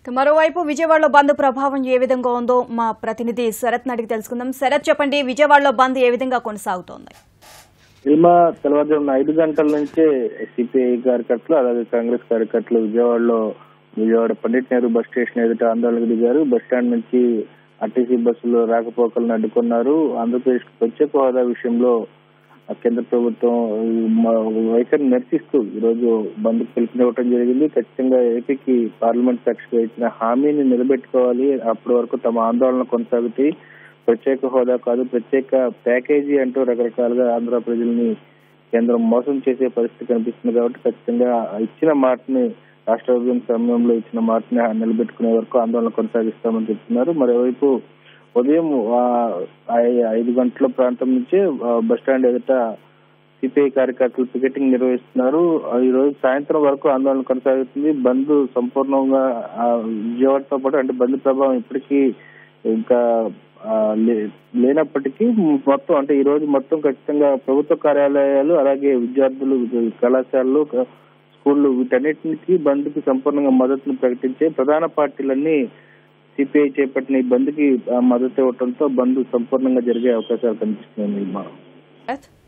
ఇక మరోవైపు విజయవాడలో బంద్ ప్రభావం ఏ విధంగా ఉందో మా ప్రతినిధి శరత్ అడిగి తెలుసుకుందాం శరత్ చెప్పండి విజయవాడలో బంద్ ఏ విధంగా కొనసాగుతోంది సినిమా తెల్లవారుజామున ఐదు గంటల నుంచే సిపిఐ కార్యకర్తలు అలాగే కాంగ్రెస్ కార్యకర్తలు విజయవాడలో విజయవాడ పండిట్ నెహ్రూ బస్ స్టేషన్ ఎదుట ఆందోళనకు దిగారు బస్ స్టాండ్ నుంచి ఆర్టీసీ బస్సులు రాకపోకలను అడ్డుకున్నారు ఆంధ్రప్రదేశ్ ప్రత్యేక హోదా విషయంలో ఆ కేంద్ర ప్రభుత్వం ఈ మ- వైఖరిని నిరసిస్తూ ఈ రోజు బంద్ పిలుపునివ్వడం జరిగింది ఖచ్చితంగా ఏపీకి పార్లమెంట్ సాక్షిగా ఇచ్చిన హామీని నిలబెట్టుకోవాలి అప్పటి వరకు తమ ఆందోళన కొనసాగుతాయి ప్రత్యేక హోదా కాదు ప్రత్యేక ప్యాకేజీ అంటూ రకరకాలుగా ఆంధ్ర ప్రజల్ని కేంద్రం మోసం చేసే పరిస్థితి కనిపిస్తుంది కాబట్టి ఖచ్చితంగా ఇచ్చిన మాటని రాష్ట్ర విభజన సమయంలో ఇచ్చిన మాటని నిలబెట్టుకునే వరకు ఆందోళన కొనసాగిస్తామని చెప్తున్నారు మరోవైపు ఉదయం ఆ, ఐ- ఐదు గంటల ప్రాంతం నుంచే ఆ, బస్ స్టాండ్ ఎదుట సిపిఐ కార్యకర్తలు పికెటింగ్ నిర్వహిస్తున్నారు ఆ, ఈ రోజు సాయంత్రం వరకు ఆందోళన కొనసాగుతుంది బంద్ సంపూర్ణంగా ఆ, విజయవాడతో పాటు అంటే బంద్ ప్రభావం ఇప్పటికీ ఇంకా ఆ, లే- లేనప్పటికీ మొత్తం అంటే ఈ రోజు మొత్తం ఖచ్చితంగా ప్రభుత్వ కార్యాలయాలు అలాగే విద్యార్థులు కళాశాలలు క- స్కూళ్ళు వీటన్నిటికి బంద్ కి సంపూర్ణంగా మద్దతును ప్రకటించే ప్రధాన పార్టీలన్నీ సిపిఐ చేపట్టిన ఈ బంద్ కి ఆ, మద్దతు ఇవ్వడంతో బంద్ సంపూర్ణంగా జరిగే అవకాశాలు కనిపిస్తున్నాయి మా శరత్